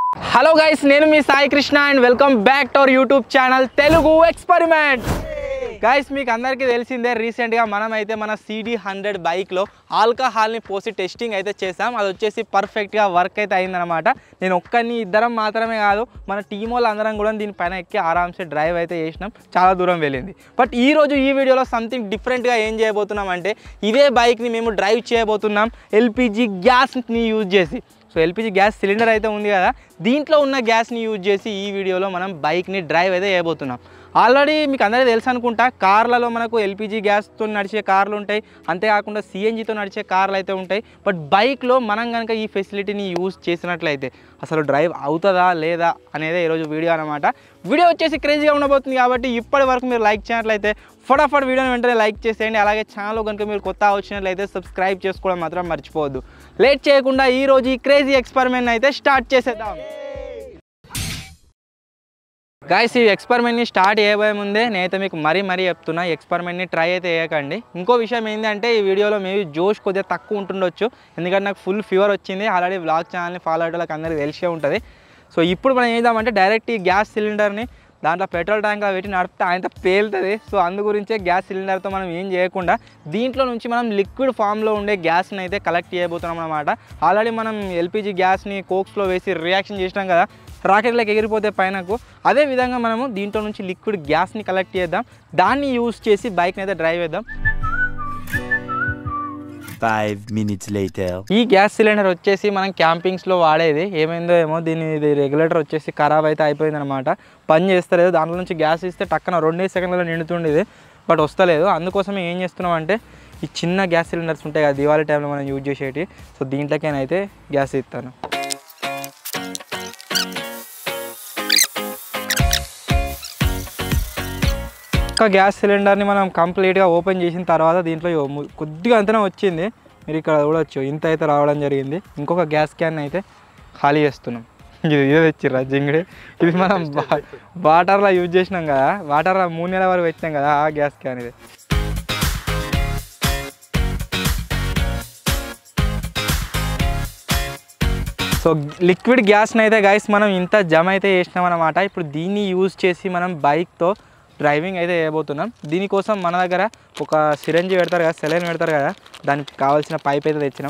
Hello guys నేను మీ Sai Krishna and welcome back to our YouTube channel Telugu experiment guys మీకు అందరికీ తెలిసిందే రీసెంట్గా మనం అయితే మన సిడి హండ్రెడ్ బైక్లో ఆల్కహాల్ని పోసి టెస్టింగ్ అయితే చేసాం అది వచ్చేసి పర్ఫెక్ట్గా వర్క్ అయితే అయిందనమాట నేను ఒక్కరిని ఇద్దరం మాత్రమే కాదు మన టీం వాళ్ళు అందరం కూడా దీనిపైన ఎక్కి ఆరామ్సే డ్రైవ్ అయితే చేసినాం చాలా దూరం వెళ్ళింది బట్ ఈ రోజు ఈ వీడియోలో సంథింగ్ డిఫరెంట్గా ఏం చేయబోతున్నాం అంటే ఇదే బైక్ని మేము డ్రైవ్ చేయబోతున్నాం ఎల్పిజి గ్యాస్ని యూజ్ చేసి సో ఎల్పిజి గ్యాస్ సిలిండర్ అయితే ఉంది కదా దీంట్లో ఉన్న గ్యాస్ని యూజ్ చేసి ఈ వీడియోలో మనం బైక్ని డ్రైవ్ అయితే చేయబోతున్నాం ఆల్రెడీ మీకు అందరికీ తెలుసు అనుకుంటా కార్లలో మనకు ఎల్పిజి గ్యాస్తో నడిచే కార్లు ఉంటాయి అంతేకాకుండా సిఎన్జితో నడిచే కార్లు అయితే ఉంటాయి బట్ బైక్లో మనం కనుక ఈ ఫెసిలిటీని యూజ్ చేసినట్లయితే అసలు డ్రైవ్ అవుతుందా లేదా అనేది ఈరోజు వీడియో అనమాట వీడియో వచ్చేసి క్రేజీగా ఉండబోతుంది కాబట్టి ఇప్పటి వరకు మీరు లైక్ చేయనట్లయితే ఫటాఫట్ వీడియోని వెంటనే లైక్ చేసేయండి అలాగే ఛానల్ కనుక మీరు కొత్త వచ్చినట్లయితే సబ్స్క్రైబ్ చేసుకోవడం మాత్రం మర్చిపోవద్దు లేట్ చేయకుండా ఈ రోజు ఈ క్రేజీ ఎక్స్పెరిమెంట్ అయితే స్టార్ట్ చేసేద్దాం గాయస్ ఈ ఎక్స్పెరిమెంట్ని స్టార్ట్ చేయబోయే ముందే నేనైతే మీకు మరీ మరీ చెప్తున్నా ఈ ఎక్స్పెరిమెంట్ని ట్రై అయితే చేయకండి ఇంకో విషయం ఏంటంటే ఈ వీడియోలో మేబీ జోష్ కొద్దిగా తక్కువ ఉంటుండొచ్చు ఎందుకంటే నాకు ఫుల్ ఫీవర్ వచ్చింది ఆల్రెడీ బ్లాగ్ ఛానల్ని ఫాలో అయ్యే వాళ్ళకి అందరికీ తెలిసే ఉంటుంది సో ఇప్పుడు మనం ఏం చేద్దామంటే డైరెక్ట్ ఈ గ్యాస్ సిలిండర్ని దాంట్లో పెట్రోల్ ట్యాంక్లో పెట్టి నడిపితే ఆయన పేలుతుంది సో అందు గురించే గ్యాస్ సిలిండర్తో మనం ఏం చేయకుండా దీంట్లో నుంచి మనం లిక్విడ్ ఫామ్లో ఉండే గ్యాస్ని అయితే కలెక్ట్ చేయబోతున్నాం అనమాట ఆల్రెడీ మనం ఎల్పిజి గ్యాస్ని కోక్స్లో వేసి రియాక్షన్ చేసినాం కదా రాకెట్లకు ఎగిరిపోతే పైనకు అదే విధంగా మనము దీంట్లో నుంచి లిక్విడ్ గ్యాస్ని కలెక్ట్ చేద్దాం దాన్ని యూజ్ చేసి బైక్ని అయితే డ్రైవ్ చేద్దాం Five minutes later. ఈ గ్యాస్ సిలిండర్ వచ్చేసి మనం క్యాంపింగ్స్లో వాడేది ఏమైందో ఏమో దీని ఇది రెగ్యులేటర్ వచ్చేసి ఖరాబ్ అయితే అయిపోయింది అనమాట పని చేస్తలేదు దాంట్లో నుంచి గ్యాస్ ఇస్తే టక్కన రెండే సెకండ్లలో నిండుతుండేది బట్ వస్తలేదు అందుకోసమే ఏం చేస్తున్నాం అంటే ఈ చిన్న గ్యాస్ సిలిండర్స్ ఉంటాయి కదా దివాళీ టైంలో మనం యూజ్ చేసేటి సో దీంట్లోకైతే గ్యాస్ ఇస్తాను ఒక్క గ్యాస్ సిలిండర్ని మనం కంప్లీట్గా ఓపెన్ చేసిన తర్వాత దీంట్లో ఇగో ము- కొద్దిగా అంతనే వచ్చింది మీరు ఇక్కడ చూడొచ్చు ఇంత అయితే రావడం జరిగింది ఇంకొక గ్యాస్ క్యాన్ అయితే ఖాళీ చేస్తున్నాం ఇది ఇదే తెచ్చిర్రా జింగిడి ఇది మనం వా- వాటర్లో యూజ్ చేసినాం కదా వాటర్లో మూడు నెలల వరకు పెట్టినాం కదా ఆ గ్యాస్ క్యాన్ ఇది సో లిక్విడ్ గ్యాస్ని అయితే గైస్ మనం ఇంత జమ అయితే చేసినాం అనమాట ఇప్పుడు దీన్ని యూజ్ చేసి మనం బైక్తో డ్రైవింగ్ అయితే చేయబోతున్నాం దీనికోసం మన దగ్గర ఒక సిరంజి పెడతారు కదా సెలైన్ పెడతారు కదా దానికి కావాల్సిన పైప్ అయితే తెచ్చినాం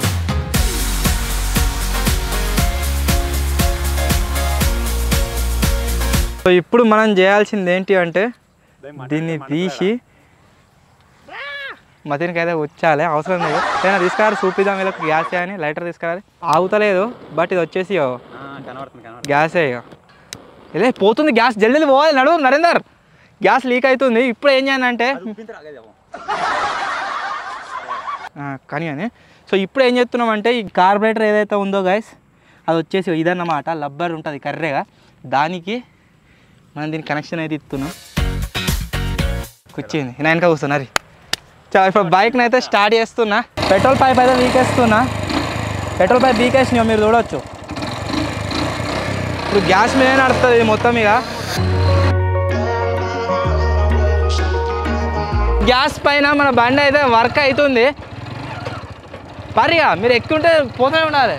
సో ఇప్పుడు మనం చేయాల్సింది ఏంటి అంటే దీన్ని తీసి మతీనికి అయితే వచ్చాలి అవసరం లేదు ఏదైనా తీసుకురారు చూపిద్దాం వీళ్ళకి గ్యాస్ అని లైటర్ తీసుకురాలి ఆగుతలేదు బట్ ఇది వచ్చేసి ఇగో గ్యాసే ఇక ఇదే పోతుంది గ్యాస్ జల్దీ పోవాలి నడు నరేందర్ గ్యాస్ లీక్ అవుతుంది ఇప్పుడు ఏం చేయాలంటే ఆ, కానీ అని సో ఇప్పుడు ఏం చేస్తున్నాం అంటే ఈ కార్బొరేటర్ ఏదైతే ఉందో గైస్ అది వచ్చేసి ఇదన్నమాట లబ్బర్ ఉంటుంది కర్రేగా దానికి మనం దీని కనెక్షన్ అయితే ఇస్తున్నాం కూర్చింది నేను వెనక కూర్చున్నారు చా ఇప్పుడు బైక్ని అయితే స్టార్ట్ చేస్తున్నా పెట్రోల్ పైప్ అయితే వీకేస్తున్నా పెట్రోల్ పైప్ వీకేసినాయో మీరు చూడొచ్చు ఇప్పుడు గ్యాస్ మీదే నడుస్తుంది ఇది మొత్తం ఇక గ్యాస్ పైన మన బండి అయితే వర్క్ అవుతుంది పరిగా మీరు ఎక్కుంటే పోతూనే ఉండాలి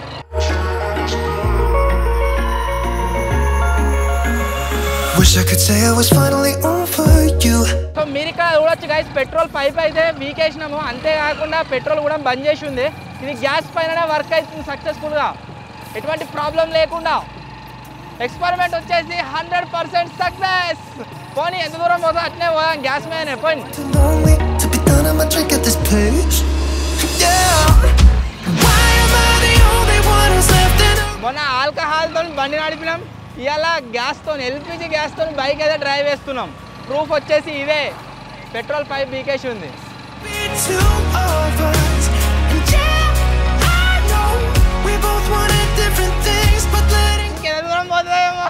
Wish I could say I was finally over you. So మీరు ఇక్కడ చూడొచ్చు గైస్ పెట్రోల్ పైప్ అయితే వీకేసినాము అంతేకాకుండా పెట్రోల్ కూడా బంద్ చేసి ఉంది ఇది గ్యాస్ పైన వర్క్ అవుతుంది సక్సెస్ఫుల్గా ఎటువంటి ప్రాబ్లం లేకుండా ఎక్స్పెరిమెంట్ వచ్చేసి హండ్రెడ్ పర్సెంట్ సక్సెస్ పోనీ ఎంత దూరం పోతా అట్నే పోదాం గ్యాస్ మీదనే పోయి Too lonely to be done on my drink at this place. Yeah. Why am I the only one who's left in a మొన్న ఆల్కహాల్తో బండి నడిపినాం ఇవాళ గ్యాస్తో ఎల్పిజి గ్యాస్తో బైక్ అయితే డ్రైవ్ చేస్తున్నాం ప్రూఫ్ వచ్చేసి ఇదే పెట్రోల్ పైప్ బీకేసి ఉంది be two of us? And yeah, I know we both wanted different things, but letting ఇంకెంత దూరం పోతుందేమో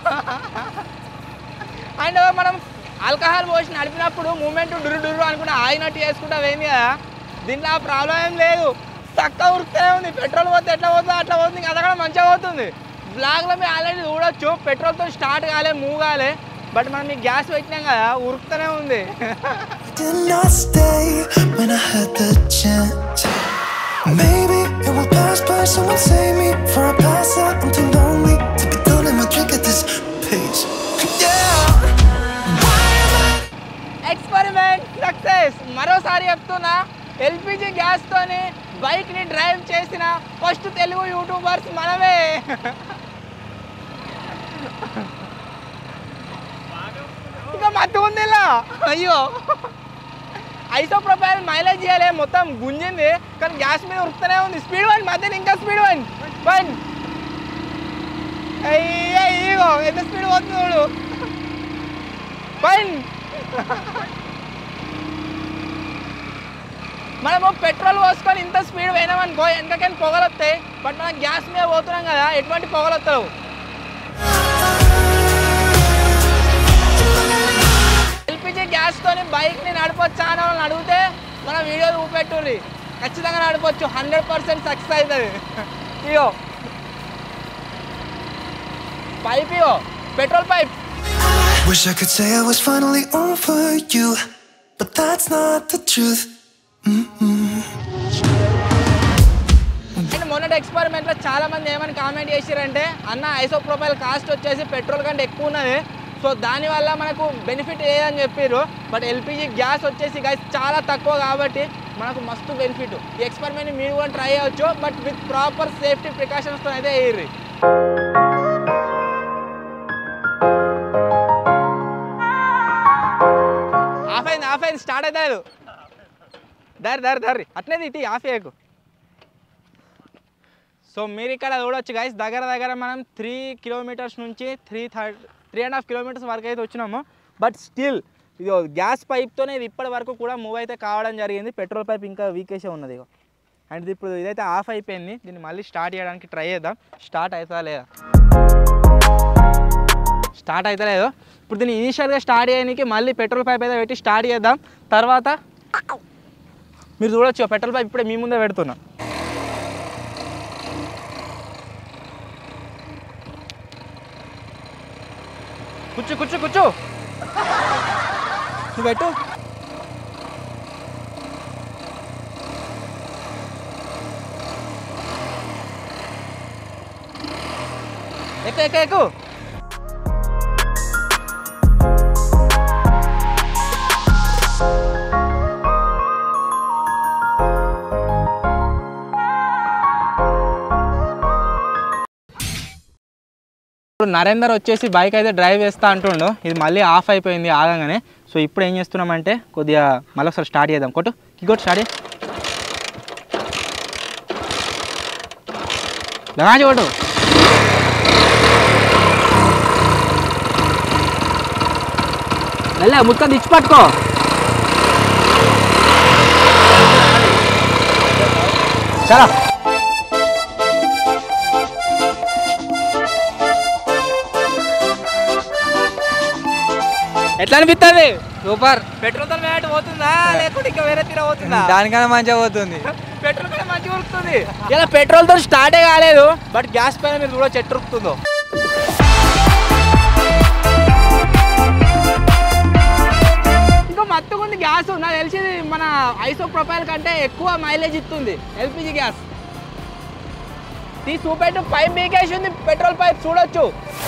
అండ్ మనం ఆల్కహాల్ పోసి నడిపినప్పుడు మూమెంట్ డురు డురు అనుకుంటే ఆగినట్టు చేసుకుంటా పోయింది కదా దీంట్లో ఆ ప్రాబ్లం ఏం లేదు చక్కగా ఉరుకుతూనే ఉంది పెట్రోల్ పోతే ఎట్లా పోతుందో అట్లా పోతుంది ఇంకా అది కూడా మంచిగా పోతుంది బ్లాగ్లో మీరు ఆల్రెడీ చూడొచ్చు పెట్రోల్తో స్టార్ట్ కాలే మూవ్ కాలే బట్ మనం ఈ గ్యాస్ పెట్టినాం కదా ఉరుకుతూనే ఉంది did not stay when I had the chance. Maybe it will pass by. Someone save me for I pass out. I'm too lonely to be done Telugu YouTubers మనమే ఇంకా మత్తు ఉంది ఇలా అయ్యో ఐసో ప్రొఫైల్ మైలేజ్ ఇవ్వాలి మొత్తం గుంజింది కానీ గ్యాస్ మీద ఉరుకుతూనే ఉంది స్పీడ్ వన్ మధ్యలో ఇంకా స్పీడ్ వన్ వన్ అయ్యో ఇగో ఎంత స్పీడ్ పోతుంది చూడు వన్ మనము పెట్రోల్ పోసుకొని ఇంత స్పీడ్ పోయినామనుకో వెనకకైనా పొగలు వస్తాయి బట్ మనం గ్యాస్ మీద పోతున్నాం కదా ఎటువంటి పొగలు వస్తావు ఎల్పిజి గ్యాస్ తోని బైక్ ని నడపొచ్చా అని వాళ్ళని అడిగితే మన వీడియో చూపెట్టుర్రి ఖచ్చితంగా నడపొచ్చు హండ్రెడ్ పర్సెంట్ సక్సెస్ అవుతుంది ఇయో పైప్ ఇయో petrol pipe Wish I could say I was finally over you, but that's not the truth. And మొన్నటి ఎక్స్పెరిమెంట్ లో చాలా మంది ఏమని కామెంట్ చేసిరంటే అన్న ఐసో ప్రొఫైల్ కాస్ట్ వచ్చేసి పెట్రోల్ కంటే ఎక్కువ ఉన్నది సో దానివల్ల మనకు బెనిఫిట్ లేదని చెప్పారు బట్ ఎల్పిజి గ్యాస్ వచ్చేసి గైస్ చాలా తక్కువ కాబట్టి మనకు మస్తు బెనిఫిట్ ఈ ఎక్స్పెరిమెంట్ మీరు కూడా ట్రై చేయవచ్చు బట్ విత్ ప్రాపర్ సేఫ్టీ ప్రికాషన్స్తో అయితే వేయర్రి ఆఫ్ అయింది ఆఫ్ అయింది స్టార్ట్ అయితే లేదు దారి దారి దారి అట్లే ఇటు ఆఫ్ చేయకు సో మీరు ఇక్కడ చూడొచ్చు గైస్ దగ్గర దగ్గర మనం త్రీ కిలోమీటర్స్ నుంచి three third three and half kilometres వరకు అయితే వచ్చినాము బట్ స్టిల్ ఇది గ్యాస్ పైప్తోనే ఇది ఇప్పటి వరకు కూడా మూవ్ అయితే కావడం జరిగింది పెట్రోల్ పైప్ ఇంకా వీకేసే ఉన్నది ఇగో అండ్ ఇది ఇప్పుడు ఇదైతే ఆఫ్ అయిపోయింది దీన్ని మళ్ళీ స్టార్ట్ చేయడానికి ట్రై చేద్దాం స్టార్ట్ అవుతుందా లేదా స్టార్ట్ అవుతలేదు ఇప్పుడు దీన్ని ఇనిషియల్గా స్టార్ట్ చేయడానికి మళ్ళీ పెట్రోల్ పైప్ అయితే పెట్టి స్టార్ట్ చేద్దాం తర్వాత మీరు చూడొచ్చు పెట్రోల్ పైప్ ఇప్పుడే మీ ముందే పెడుతున్నా కూర్చో కూర్చో కూర్చో నువ్వు పెట్టు ఎక్కు ఎక్కు ఎక్కు ఇప్పుడు నరేందర్ వచ్చేసి బైక్ అయితే డ్రైవ్ చేస్తా అంటుండు ఇది మళ్ళీ ఆఫ్ అయిపోయింది ఆగంగానే సో ఇప్పుడు ఏం చేస్తున్నామంటే కొద్దిగా మళ్ళీ ఒకసారి స్టార్ట్ చేద్దాం కొట్టు ఇంకోటి స్టార్ట్ చేయి లగాచి కొట్టు వెళ్ళా ముక్క దిచ్చి పట్టుకో చాలా ఎట్లా అనిపిస్తుంది సూపర్ పెట్రోల్ తో మేట పోతుందా లేకుంటే ఇంకా వేరే తీర పోతుందా దానికన్నా మంచిగా పోతుంది పెట్రోల్ కూడా మంచిగా ఉరుకుతుంది ఇలా పెట్రోల్ తో స్టార్టే కాలేదు బట్ గ్యాస్ పైన మీరు చూడొచ్చు ఎట్టు ఉరుకుతుందో ఇంకా మత్తుకుంది గ్యాస్ నాకు తెలిసి మన ఐసో ప్రొఫైల్ కంటే ఎక్కువ మైలేజ్ ఇస్తుంది ఎల్పిజి గ్యాస్ తీ చూపెట్టు పైప్ బీకేసి ఉంది పెట్రోల్ పైప్ చూడొచ్చు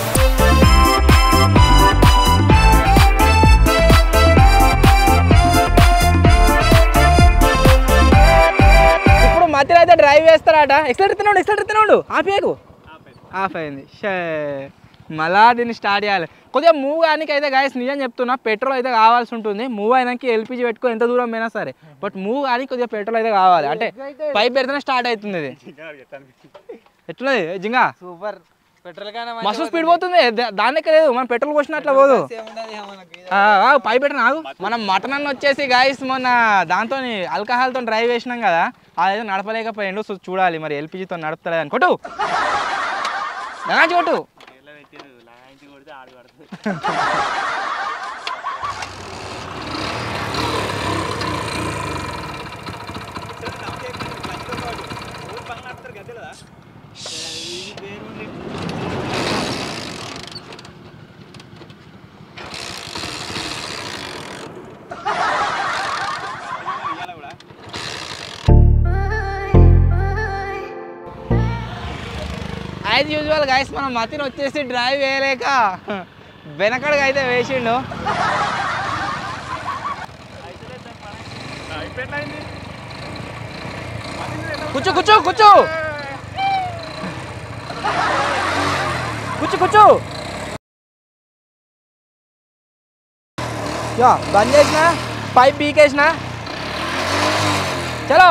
ఇప్పుడు మధ్యలో అయితే డ్రైవ్ చేస్తారట ఎక్సలెటర్ తినండు ఎక్సలెటర్ తినండు ఆపేకు ఆఫ్ అయింది షే మళ్ళా దీన్ని స్టార్ట్ చేయాలి కొద్దిగా మూవ్ కానీ అయితే గాయస్ నిజం చెప్తున్నా పెట్రోల్ అయితే కావాల్సి ఉంటుంది మూవ్ అయినాక ఎల్పిజి పెట్టుకో ఎంత దూరం పోయినా సరే బట్ మూవ్ కానీ కొద్దిగా పెట్రోల్ అయితే కావాలి అంటే పైప్ పెడితేనే స్టార్ట్ అవుతుంది ఇది ఎట్లున్నది ఏ జింగా సూపర్ పెట్రోల్ కన్నా మస్తు స్పీడ్ పోతుంది దా- దాని లెక్క లేదు మనం పెట్రోల్ పోసిన అట్లా పోదు ఆ, ఆ, పై పెట్టిన ఆగు మనం మటన్ అన్న వచ్చేసి గాయస్ మొన్న దాంతో ఆల్కహాల్తో డ్రైవ్ చేసినాం కదా అదైతే నడపలేకపోయిండు సో చూడాలి మరి ఎల్పిజితో నడుపుతలేదు అని కొట్టు లగాంచి కొట్టు యాజ్ యూజువల్ గైస్ మనం మతిని వచ్చేసి డ్రైవ్ వేయలేక వెనకడుగు అయితే వేసిండు కూర్చో కూర్చో కూర్చో కూర్చో కూర్చో యా బంద్ చేసిన పైప్ పీకేసిన చలో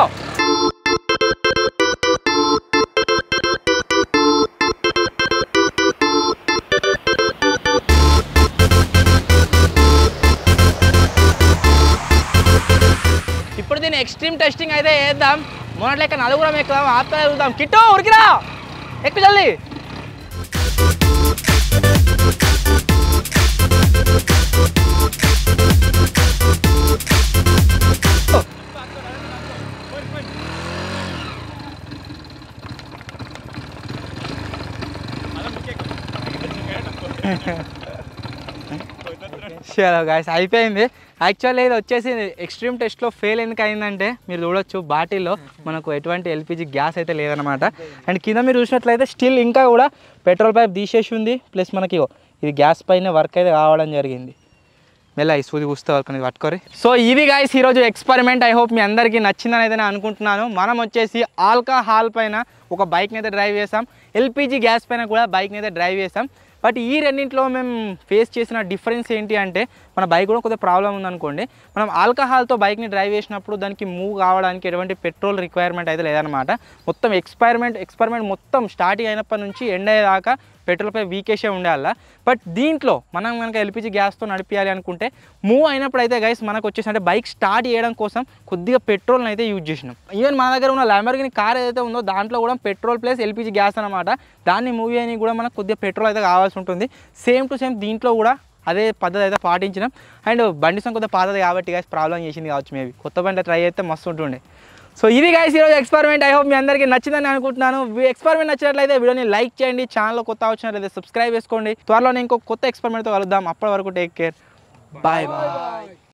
ఇప్పుడు దీన్ని ఎక్స్ట్రీమ్ టెస్టింగ్ అయితే వేద్దాం మొన్నటి లెక్క నలుగురం ఎక్కుదాం ఆత్మ వెళ్దాం కిట్టు ఉరికిరా ఎక్కు జల్దీ చలో గాయస్ అయిపోయింది యాక్చువల్లీ ఇది వచ్చేసి ఎక్స్ట్రీమ్ టెస్ట్లో ఫెయిల్ ఎందుకు అయిందంటే మీరు చూడొచ్చు బాటిల్లో మనకు ఎటువంటి ఎల్పిజి గ్యాస్ అయితే లేదనమాట అండ్ కింద మీరు చూసినట్లయితే స్టిల్ ఇంకా కూడా పెట్రోల్ పైప్ తీసేసి ఉంది ప్లస్ మనకి ఇగో ఇది గ్యాస్ పైన వర్క్ అయితే కావడం జరిగింది మెల్ల ఈ సూది కూస్తే వరకు ఇది పట్టుకోరి సో ఇది గాయస్ ఈరోజు ఎక్స్పెరిమెంట్ ఐ హోప్ మీ అందరికీ నచ్చిందని అయితే నేను అనుకుంటున్నాను మనం వచ్చేసి ఆల్కహాల్ పైన ఒక బైక్ని అయితే డ్రైవ్ చేసాం ఎల్పిజి గ్యాస్ పైన కూడా బైక్ని అయితే డ్రైవ్ చేసాం బట్ ఈ రెండింటిలో మేము ఫేస్ చేసిన డిఫరెన్స్ ఏంటి అంటే మన బైక్ కూడా కొద్దిగా ప్రాబ్లం ఉందనుకోండి మనం ఆల్కహాల్తో బైక్ని డ్రైవ్ చేసినప్పుడు దానికి మూవ్ కావడానికి ఎటువంటి పెట్రోల్ రిక్వైర్మెంట్ అయితే లేదనమాట మొత్తం ఎక్స్పైర్మెంట్ ఎక్స్పెరిమెంట్ మొత్తం స్టార్టింగ్ అయినప్పటి నుంచి ఎండ్ అయ్యేదాకా పెట్రోల్పై వీకేసే ఉండాల బట్ దీంట్లో మనం కనుక ఎల్పిజి గ్యాస్తో నడిపించాలి అనుకుంటే మూవ్ అయినప్పుడు అయితే గైస్ మనకు వచ్చేసి అంటే బైక్ స్టార్ట్ చేయడం కోసం కొద్దిగా పెట్రోల్ని అయితే యూజ్ చేసినాం ఈవెన్ మన దగ్గర ఉన్న ల్యాంబర్గిని కార్ ఏదైతే ఉందో దాంట్లో కూడా పెట్రోల్ ప్లస్ ఎల్పిజి గ్యాస్ అనమాట దాన్ని మూవ్ చేయడానికి కూడా మనకు కొద్దిగా పెట్రోల్ అయితే కావాల్సి ఉంటుంది సేమ్ టు సేమ్ దీంట్లో కూడా అదే పద్ధతి అయితే పాటించినాం అండ్ బండి సంఖ్య కొద్దిగా పాతది కాబట్టి గైస్ ప్రాబ్లం చేసింది కావచ్చు మేబీ కొత్త బండి ట్రై అయితే మస్తు ఉంటుండే సో ఇది గైస్ ఈరోజు ఎక్స్పెరిమెంట్ ఐ హోప్ మీ అందరికీ నచ్చిందని అనుకుంటున్నాను ఈ ఎక్స్పెరిమెంట్ నచ్చినట్లయితే వీడియోని లైక్ చేయండి ఛానల్లో కొత్త వచ్చినట్లయితే సబ్స్క్రైబ్ చేసుకోండి త్వరలోనే ఇంకో కొత్త ఎక్స్పెరిమెంట్తో కలుద్దాం అప్పటి వరకు టేక్ కేర్ బాయ్ బాయ్